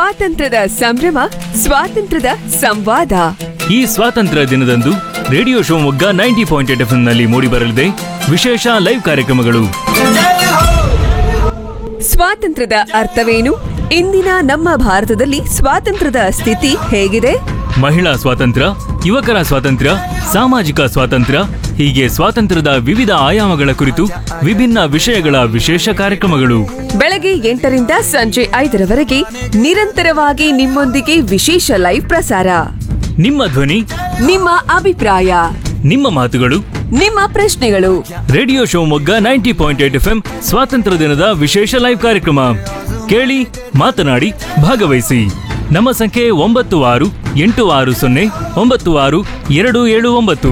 ಸ್ವಾತಂತ್ರ್ಯದ ಸಂಭ್ರಮ ಸ್ವಾತಂತ್ರ್ಯದ ಸಂವಾದ ಈ ಸ್ವಾತಂತ್ರ್ಯ ದಿನದಂದು radio Shivamogga ninety point eight ನಲ್ಲಿ ಮೂಡಿಬರಲಿದೆ ವಿಶೇಷ ಲೈವ್ ಕಾರ್ಯಕ್ರಮಗಳು ಸ್ವಾತಂತ್ರ್ಯದ ಅರ್ಥವೇನು ಇಂದಿನ ನಮ್ಮ ಭಾರತದಲ್ಲಿ ಸ್ವಾತಂತ್ರ್ಯದ ಸ್ಥಿತಿ ಹೇಗಿದೆ ಮಹಿಳಾ ಸ್ವಾತಂತ್ರ್ಯ ಯುವಕರ ಸ್ವಾತಂತ್ರ್ಯ ಸಾಮಾಜಿಕ ಸ್ವಾತಂತ್ರ್ಯ ಹೀಗೆ ಸ್ವಾತಂತ್ರ್ಯದ ವಿವಿಧ ಆಯಾಮಗಳ ಕುರಿತು ವಿಭಿನ್ನ ವಿಷಯಗಳ ವಿಶೇಷ ಕಾರ್ಯಕ್ರಮಗಳು ಬೆಳಗ್ಗೆ ಎಂಟರಿಂದ ಸಂಜೆ ಐದರವರೆಗೆ ನಿರಂತರವಾಗಿ ನಿಮ್ಮೊಂದಿಗೆ ವಿಶೇಷ ಲೈವ್ ಪ್ರಸಾರ ನಿಮ್ಮ ಧ್ವನಿ ನಿಮ್ಮ ಅಭಿಪ್ರಾಯ ನಿಮ್ಮ ಮಾತುಗಳು ನಿಮ್ಮ ಪ್ರಶ್ನೆಗಳು radio Shivamogga ninety point eight F ಸ್ವಾತಂತ್ರ್ಯ ದಿನದ ವಿಶೇಷ ಲೈವ್ ಕಾರ್ಯಕ್ರಮ ಕೇಳಿ ಮಾತನಾಡಿ ಭಾಗವಹಿಸಿ ನಮ್ಮ ಸಂಖ್ಯೆ ಒಂಬತ್ತು ಆರು ಎಂಟು ಆರು ಸೊನ್ನೆ ಒಂಬತ್ತು ಆರು ಎರಡು ಏಳು ಒಂಬತ್ತು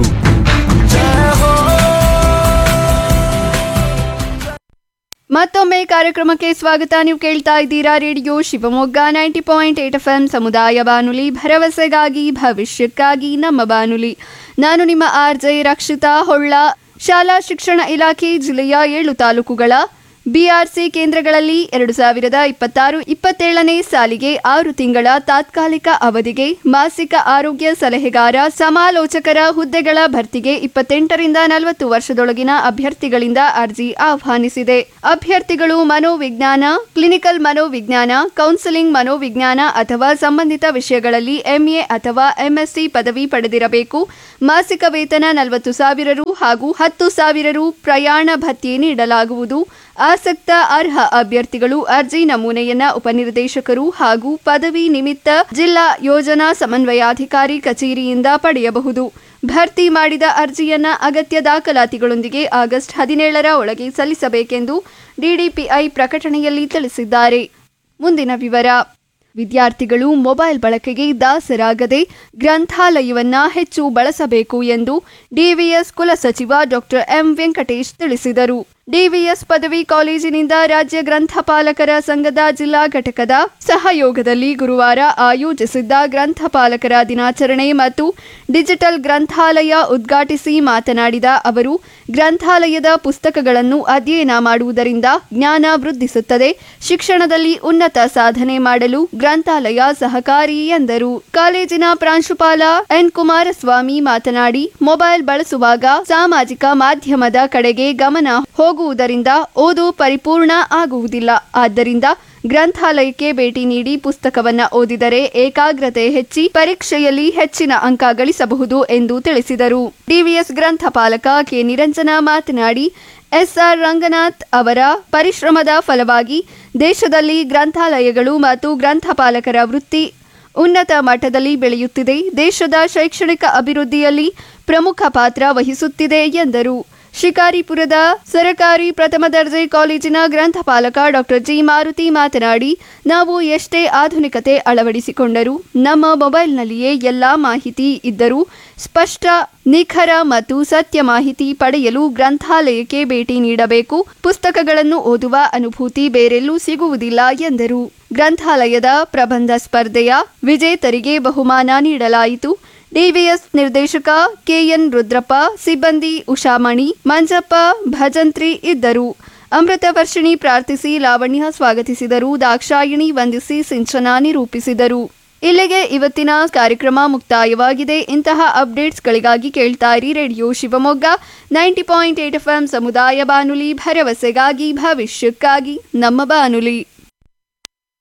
ಮತ್ತೊಮ್ಮೆ ಕಾರ್ಯಕ್ರಮಕ್ಕೆ ಸ್ವಾಗತ ನೀವು ಕೇಳ್ತಾ ಇದ್ದೀರಾ radio Shivamogga ninety point eight F M ಸಮುದಾಯ ಬಾನುಲಿ ಭರವಸೆಗಾಗಿ ಭವಿಷ್ಯಕ್ಕಾಗಿ ನಮ್ಮ ಬಾನುಲಿ ನಾನು ನಿಮ್ಮ ಆರ್ ಜೆ ರಕ್ಷಿತಾ ಹೊಳ್ಳ ಶಾಲಾ ಶಿಕ್ಷಣ ಇಲಾಖೆ ಜಿಲ್ಲೆಯ ಏಳು ತಾಲೂಕುಗಳ ಬಿಆರ್ಸಿ ಕೇಂದ್ರಗಳಲ್ಲಿ ಎರಡು ಸಾವಿರದ ಇಪ್ಪತ್ತಾರು ಇಪ್ಪತ್ತೇಳನೇ ಸಾಲಿಗೆ ಆರು ತಿಂಗಳ ತಾತ್ಕಾಲಿಕ ಅವಧಿಗೆ ಮಾಸಿಕ ಆರೋಗ್ಯ ಸಲಹೆಗಾರ ಸಮಾಲೋಚಕರ ಹುದ್ದೆಗಳ ಭರ್ತಿಗೆ ಇಪ್ಪತ್ತೆಂಟರಿಂದ ನಲವತ್ತು ವರ್ಷದೊಳಗಿನ ಅಭ್ಯರ್ಥಿಗಳಿಂದ ಅರ್ಜಿ ಆಹ್ವಾನಿಸಿದೆ ಅಭ್ಯರ್ಥಿಗಳು ಮನೋವಿಜ್ಞಾನ ಕ್ಲಿನಿಕಲ್ ಮನೋವಿಜ್ಞಾನ ಕೌನ್ಸಿಲಿಂಗ್ ಮನೋವಿಜ್ಞಾನ ಅಥವಾ ಸಂಬಂಧಿತ ವಿಷಯಗಳಲ್ಲಿ ಎಂಎ ಅಥವಾ ಎಂಎಸ್ಸಿ ಪದವಿ ಪಡೆದಿರಬೇಕು ಮಾಸಿಕ ವೇತನ ನಲವತ್ತು ಸಾವಿರ ರು ಹಾಗೂ ಹತ್ತು ಸಾವಿರ ರು ಪ್ರಯಾಣ ಭತ್ಯೆ ನೀಡಲಾಗುವುದು ಆಸಕ್ತ ಅರ್ಹ ಅಭ್ಯರ್ಥಿಗಳು ಅರ್ಜಿ ನಮೂನೆಯನ್ನ ಉಪನಿರ್ದೇಶಕರು ಹಾಗೂ ಪದವಿ ನಿಮಿತ್ತ ಜಿಲ್ಲಾ ಯೋಜನಾ ಸಮನ್ವಯಾಧಿಕಾರಿ ಕಚೇರಿಯಿಂದ ಪಡೆಯಬಹುದು ಭರ್ತಿ ಮಾಡಿದ ಅರ್ಜಿಯನ್ನ ಅಗತ್ಯ ದಾಖಲಾತಿಗಳೊಂದಿಗೆ ಆಗಸ್ಟ್ ಹದಿನೇಳರ ಒಳಗೆ ಸಲ್ಲಿಸಬೇಕೆಂದು ಡಿಡಿಪಿಐ ಪ್ರಕಟಣೆಯಲ್ಲಿ ತಿಳಿಸಿದ್ದಾರೆ ಮುಂದಿನ ವಿವರ ವಿದ್ಯಾರ್ಥಿಗಳು ಮೊಬೈಲ್ ಬಳಕೆಗೆ ದಾಸರಾಗದೆ ಗ್ರಂಥಾಲಯವನ್ನ ಹೆಚ್ಚು ಬಳಸಬೇಕು ಎಂದು ಡಿವಿಎಸ್ ಕುಲಸಚಿವ ಡಾಕ್ಟರ್ ಎಂ ವೆಂಕಟೇಶ್ ತಿಳಿಸಿದರು ಡಿವಿಎಸ್ ಪದವಿ ಕಾಲೇಜಿನಿಂದ ರಾಜ್ಯ ಗ್ರಂಥಪಾಲಕರ ಸಂಘದ ಜಿಲ್ಲಾ ಘಟಕದ ಸಹಯೋಗದಲ್ಲಿ ಗುರುವಾರ ಆಯೋಜಿಸಿದ್ದ ಗ್ರಂಥಪಾಲಕರ ದಿನಾಚರಣೆ ಮತ್ತು ಡಿಜಿಟಲ್ ಗ್ರಂಥಾಲಯ ಉದ್ಘಾಟಿಸಿ ಮಾತನಾಡಿದ ಅವರು ಗ್ರಂಥಾಲಯದ ಪುಸ್ತಕಗಳನ್ನು ಅಧ್ಯಯನ ಮಾಡುವುದರಿಂದ ಜ್ಞಾನ ವೃದ್ಧಿಸುತ್ತದೆ ಶಿಕ್ಷಣದಲ್ಲಿ ಉನ್ನತ ಸಾಧನೆ ಮಾಡಲು ಗ್ರಂಥಾಲಯ ಸಹಕಾರಿ ಎಂದರು ಕಾಲೇಜಿನ ಪ್ರಾಂಶುಪಾಲ ಎನ್ ಕುಮಾರಸ್ವಾಮಿ ಮಾತನಾಡಿ ಮೊಬೈಲ್ ಬಳಸುವಾಗ ಸಾಮಾಜಿಕ ಮಾಧ್ಯಮದ ಕಡೆಗೆ ಗಮನ ಹೋಗುವುದರಿಂದ ಓದು ಪರಿಪೂರ್ಣ ಆಗುವುದಿಲ್ಲ ಆದ್ದರಿಂದ ಗ್ರಂಥಾಲಯಕ್ಕೆ ಭೇಟಿ ನೀಡಿ ಪುಸ್ತಕವನ್ನ ಓದಿದರೆ ಏಕಾಗ್ರತೆ ಹೆಚ್ಚಿ ಪರೀಕ್ಷೆಯಲ್ಲಿ ಹೆಚ್ಚಿನ ಅಂಕ ಗಳಿಸಬಹುದು ಎಂದು ತಿಳಿಸಿದರು ಡಿವಿಎಸ್ ಗ್ರಂಥಪಾಲಕ ಕೆ ನಿರಂಜನ ಮಾತನಾಡಿ ಎಸ್ಆರ್ ರಂಗನಾಥ್ ಅವರ ಪರಿಶ್ರಮದ ಫಲವಾಗಿ ದೇಶದಲ್ಲಿ ಗ್ರಂಥಾಲಯಗಳು ಮತ್ತು ಗ್ರಂಥಪಾಲಕರ ವೃತ್ತಿ ಉನ್ನತ ಮಟ್ಟದಲ್ಲಿ ಬೆಳೆಯುತ್ತಿದೆ ದೇಶದ ಶೈಕ್ಷಣಿಕ ಅಭಿವೃದ್ಧಿಯಲ್ಲಿ ಪ್ರಮುಖ ಪಾತ್ರ ವಹಿಸುತ್ತಿದೆ ಎಂದರು ಶಿಕಾರಿಪುರದ ಸರಕಾರಿ ಪ್ರಥಮ ದರ್ಜೆ ಕಾಲೇಜಿನ ಗ್ರಂಥಪಾಲಕ ಡಾಕ್ಟರ್ ಜಿ ಮಾರುತಿ ಮಾತನಾಡಿ ನಾವು ಎಷ್ಟೇ ಆಧುನಿಕತೆ ಅಳವಡಿಸಿಕೊಂಡರೂ ನಮ್ಮ ಮೊಬೈಲ್ನಲ್ಲಿಯೇ ಎಲ್ಲಾ ಮಾಹಿತಿ ಇದ್ದರೂ ಸ್ಪಷ್ಟ ನಿಖರ ಮತ್ತು ಸತ್ಯ ಮಾಹಿತಿ ಪಡೆಯಲು ಗ್ರಂಥಾಲಯಕ್ಕೆ ಭೇಟಿ ನೀಡಬೇಕು ಪುಸ್ತಕಗಳನ್ನು ಓದುವ ಅನುಭೂತಿ ಬೇರೆಲ್ಲೂ ಸಿಗುವುದಿಲ್ಲ ಎಂದರು ಗ್ರಂಥಾಲಯದ ಪ್ರಬಂಧ ಸ್ಪರ್ಧೆಯ ವಿಜೇತರಿಗೆ ಬಹುಮಾನ ನೀಡಲಾಯಿತು ಡಿವಿಎಸ್ ನಿರ್ದೇಶಕ ಕೆಎನ್ ರುದ್ರಪ್ಪ ಸಿಬ್ಬಂದಿ ಉಷಾಮಣಿ ಮಂಜಪ್ಪ ಭಜಂತ್ರಿ ಇದ್ದರು ಅಮೃತ ವರ್ಷಿಣಿ ಪ್ರಾರ್ಥಿಸಿ ಲಾವಣ್ಯ ಸ್ವಾಗತಿಸಿದರು ದಾಕ್ಷಾಯಿಣಿ ವಂದಿಸಿ ಸಿಂಚನ ನಿರೂಪಿಸಿದರು ಇಲ್ಲಿಗೆ ಇವತ್ತಿನ ಕಾರ್ಯಕ್ರಮ ಮುಕ್ತಾಯವಾಗಿದೆ ಇಂತಹ ಅಪ್ಡೇಟ್ಸ್ಗಳಿಗಾಗಿ ಕೇಳ್ತಾ ಇರಿ radio Shivamogga ninety point eight F ಸಮುದಾಯ ಬಾನುಲಿ ಭರವಸೆಗಾಗಿ ಭವಿಷ್ಯಕ್ಕಾಗಿ ನಮ್ಮ ಬಾನುಲಿ